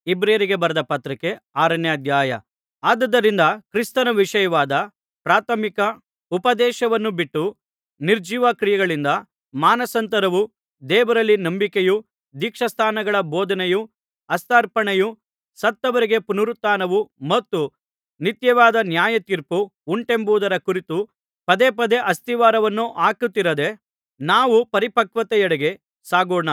ಇಬ್ರಿಯರಿಗೆ ಬರೆದ ಪತ್ರಿಕೆ ಆರನೇ ಅಧ್ಯಾಯ ಆದುದರಿಂದ ಕ್ರಿಸ್ತನ ವಿಷಯವಾದ ಪ್ರಾಥಮಿಕ ಉಪದೇಶವನ್ನು ಬಿಟ್ಟು ನಿರ್ಜೀವ ಕ್ರಿಯೆಗಳಿಂದ ಮಾನಸಾಂತರವೂ ದೇವರಲ್ಲಿ ನಂಬಿಕೆಯೂ ದೀಕ್ಷಾಸ್ನಾನಗಳ ಬೋಧನೆಯೂ ಹಸ್ತಾರ್ಪಣೆಯೂ ಸತ್ತವರ ಪುನರುತ್ಥಾನವೂ ಮತ್ತು ನಿತ್ಯವಾದ ನ್ಯಾಯತೀರ್ಪು ಉಂಟೆಂಬುದರ ಕುರಿತು ಪದೇ ಪದೇ ಅಸ್ತಿವಾರವನ್ನು ಹಾಕುತ್ತಿರದೆ ನಾವು ಪರಿಪಕ್ವತೆಯೆಡೆಗೆ ಸಾಗೋಣ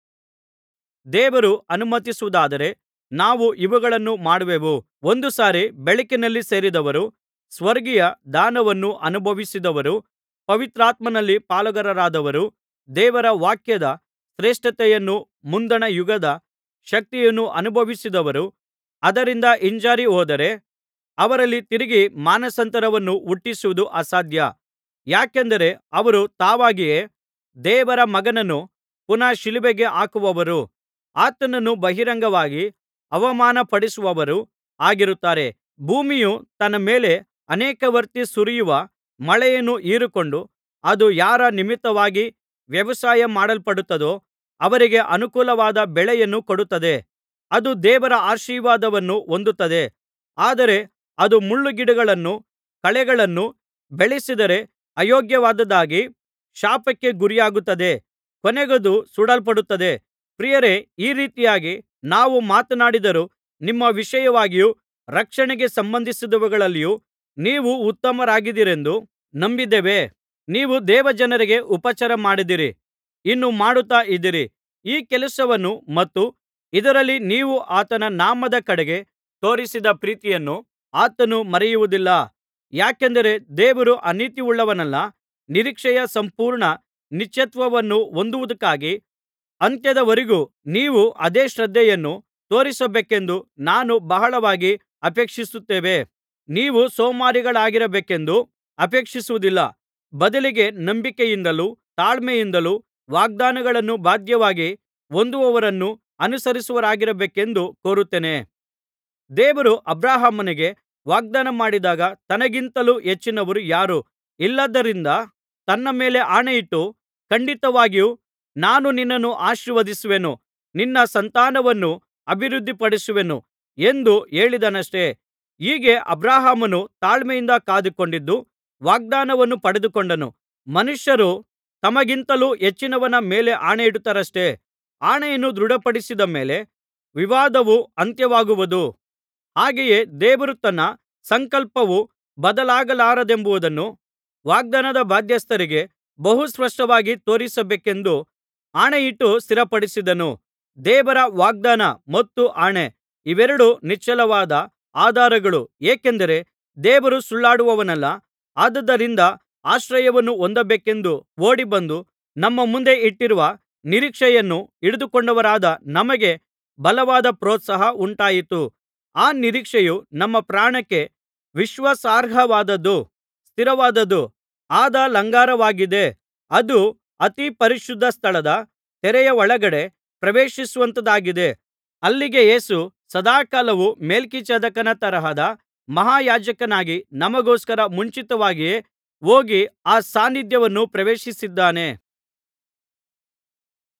ದೇವರು ಅನುಮತಿಸುವುದಾದರೆ ನಾವು ಇವುಗಳನ್ನು ಮಾಡುವೆವು ಒಂದು ಸಾರಿ ಬೆಳಕಿನಲ್ಲಿ ಸೇರಿದವರು ಸ್ವರ್ಗೀಯ ದಾನವನ್ನು ಅನುಭವಿಸಿದವರು ಪವಿತ್ರಾತ್ಮನಲ್ಲಿ ಪಾಲುಗಾರರಾದವರು ದೇವರ ವಾಕ್ಯದ ಶ್ರೇಷ್ಠತೆಯನ್ನೂ ಮುಂದಣ ಯುಗದ ಶಕ್ತಿಯನ್ನೂ ಅನುಭವಿಸಿದವರು ಅದರಿಂದ ಹಿಂಜಾರಿ ಹೋದರೆ ಅವರಲ್ಲಿ ತಿರುಗಿ ಮಾನಸಾಂತರವನ್ನು ಹುಟ್ಟಿಸುವುದು ಅಸಾಧ್ಯ ಯಾಕೆಂದರೆ ಅವರು ತಾವಾಗಿಯೇ ದೇವರ ಮಗನನ್ನು ಪುನಃ ಶಿಲುಬೆಗೆ ಹಾಕುವವರೂ ಆತನನ್ನು ಬಹಿರಂಗವಾಗಿ ಅವಮಾನಪಡಿಸುವವರೂ ಆಗಿರುತ್ತಾರೆ ಭೂಮಿಯು ತನ್ನ ಮೇಲೆ ಅನೇಕವರ್ತಿ ಸುರಿಯುವ ಮಳೆಯನ್ನು ಹೀರಿಕೊಂಡು ಅದು ಯಾರ ನಿಮಿತ್ತವಾಗಿ ವ್ಯವಸಾಯ ಮಾಡಲ್ಪಡುತ್ತದೋ ಅವರಿಗೆ ಅನುಕೂಲವಾದ ಬೆಳೆಯನ್ನು ಕೊಡುತ್ತದೆ ಅದು ದೇವರ ಆಶೀರ್ವಾದವನ್ನು ಹೊಂದುತ್ತದೆ ಆದರೆ ಅದು ಮುಳ್ಳುಗಿಡಗಳನ್ನೂ ಕಳೆಗಳನ್ನೂ ಬೆಳೆಸಿದರೆ ಅಯೋಗ್ಯವಾದುದಾಗಿ ಶಾಪಕ್ಕೆ ಗುರಿಯಾಗುತ್ತದೆ ಕೊನೆಗದು ಸುಡಲ್ಪಡುತ್ತದೆ ಪ್ರಿಯರೇ ಈ ರೀತಿಯಾಗಿ ನಾವು ಮಾತನಾಡಿದರೂ ನಿಮ್ಮ ವಿಷಯವಾಗಿಯೂ ರಕ್ಷಣೆಗೆ ಸಂಬಂಧಿಸಿದವುಗಳಲ್ಲಿಯೂ ನೀವು ಉತ್ತಮರಾಗಿದ್ದೀರೆಂದು ನಂಬಿದ್ದೇವೆ ನೀವು ದೇವಜನರಿಗೆ ಉಪಚಾರ ಮಾಡಿದಿರಿ ಇನ್ನೂ ಮಾಡುತ್ತಾ ಇದ್ದೀರಿ ಈ ಕೆಲಸವನ್ನು ಮತ್ತು ಇದರಲ್ಲಿ ನೀವು ಆತನ ನಾಮದ ಕಡೆಗೆ ತೋರಿಸಿದ ಪ್ರೀತಿಯನ್ನು ಆತನು ಮರೆಯುವುದಿಲ್ಲ ಯಾಕೆಂದರೆ ದೇವರು ಅನೀತಿಯುಳ್ಳವನಲ್ಲ ನಿರೀಕ್ಷೆಯ ಸಂಪೂರ್ಣ ನಿತ್ಯತ್ವವನ್ನು ಹೊಂದುವುದಕ್ಕಾಗಿ ಅಂತ್ಯದವರೆಗೂ ನೀವು ಅದೇ ಶ್ರದ್ಧೆಯನ್ನು ತೋರಿಸಬೇಕೆಂದು ನಾನು ಬಹಳವಾಗಿ ಅಪೇಕ್ಷಿಸುತ್ತೇವೆ ನೀವು ಸೋಮಾರಿಗಳಾಗಿರಬೇಕೆಂದು ಅಪೇಕ್ಷಿಸುವುದಿಲ್ಲ ಬದಲಿಗೆ ನಂಬಿಕೆಯಿಂದಲೂ ತಾಳ್ಮೆಯಿಂದಲೂ ವಾಗ್ದಾನಗಳನ್ನು ಬಾಧ್ಯವಾಗಿ ಹೊಂದುವವರನ್ನು ಅನುಸರಿಸುವವರಾಗಿರಬೇಕೆಂದು ಕೋರುತ್ತೇನೆ ದೇವರು ಅಬ್ರಹಾಮನಿಗೆ ವಾಗ್ದಾನ ಮಾಡಿದಾಗ ತನಗಿಂತಲೂ ಹೆಚ್ಚಿನವರು ಯಾರೂ ಇಲ್ಲದ್ದರಿಂದ ತನ್ನ ಮೇಲೆ ಆಣೆಯಿಟ್ಟು ಖಂಡಿತವಾಗಿಯೂ ನಾನು ನಿನ್ನನ್ನು ಆಶೀರ್ವದಿಸುವೆನು ನಿನ್ನ ಸಂತಾನವನ್ನು ಅಭಿವೃದ್ಧಿಪಡಿಸುವೆನು ಎಂದು ಹೇಳಿದನಷ್ಟೆ ಹೀಗೆ ಅಬ್ರಹಾಮನು ತಾಳ್ಮೆಯಿಂದ ಕಾದುಕೊಂಡಿದ್ದು ವಾಗ್ದಾನವನ್ನು ಪಡೆದುಕೊಂಡನು ಮನುಷ್ಯರು ತಮಗಿಂತಲೂ ಹೆಚ್ಚಿನವನ ಮೇಲೆ ಆಣೆಯಿಡುತ್ತಾರಷ್ಟೆ ಆಣೆಯನ್ನು ದೃಢಪಡಿಸಿದ ಮೇಲೆ ವಿವಾದವು ಅಂತ್ಯವಾಗುವುದು ಹಾಗೆಯೇ ದೇವರು ತನ್ನ ಸಂಕಲ್ಪವು ಬದಲಾಗಲಾರದೆಂಬುದನ್ನು ವಾಗ್ದಾನದ ಬಾಧ್ಯಸ್ಥರಿಗೆ ಬಹು ಸ್ಪಷ್ಟವಾಗಿ ತೋರಿಸಬೇಕೆಂದು ಆಣೆಯಿಟ್ಟು ಸ್ಥಿರಪಡಿಸಿದನು ದೇವರ ವಾಗ್ದಾನ ಮತ್ತು ಆಣೆ ಇವೆರಡೂ ನಿಶ್ಚಲವಾದ ಆಧಾರಗಳು ಏಕೆಂದರೆ ದೇವರು ಸುಳ್ಳಾಡುವವನಲ್ಲ ಆದುದರಿಂದ ಆಶ್ರಯವನ್ನು ಹೊಂದಬೇಕೆಂದು ಓಡಿಬಂದು ನಮ್ಮ ಮುಂದೆ ಇಟ್ಟಿರುವ ನಿರೀಕ್ಷೆಯನ್ನು ಹಿಡಿದುಕೊಂಡವರಾದ ನಮಗೆ ಬಲವಾದ ಪ್ರೋತ್ಸಾಹ ಉಂಟಾಯಿತು ಆ ನಿರೀಕ್ಷೆಯು ನಮ್ಮ ಪ್ರಾಣಕ್ಕೆ ವಿಶ್ವಾಸಾರ್ಹವಾದದ್ದೂ ಸ್ಥಿರವಾದದ್ದೂ ಆದ ಲಂಗರವಾಗಿದೆ ಅದು ಅತಿ ಪರಿಶುದ್ಧ ಸ್ಥಳದ ತೆರೆಯ ಒಳಗಡೆ ಪ್ರವೇಶಿಸುವಂಥದ್ದಾಗಿದೆ ಅಲ್ಲಿಗೆ ಯೇಸು ಸದಾಕಾಲವೂ ಮೆಲ್ಕಿಜೆದೇಕನ ತರಹದ ಮಹಾಯಾಜಕನಾಗಿ ನಮಗೋಸ್ಕರ ಮುಂಚಿತವಾಗಿಯೇ ಹೋಗಿ ಆ ಸಾನ್ನಿಧ್ಯವನ್ನು ಪ್ರವೇಶಿಸಿದ್ದಾನೆ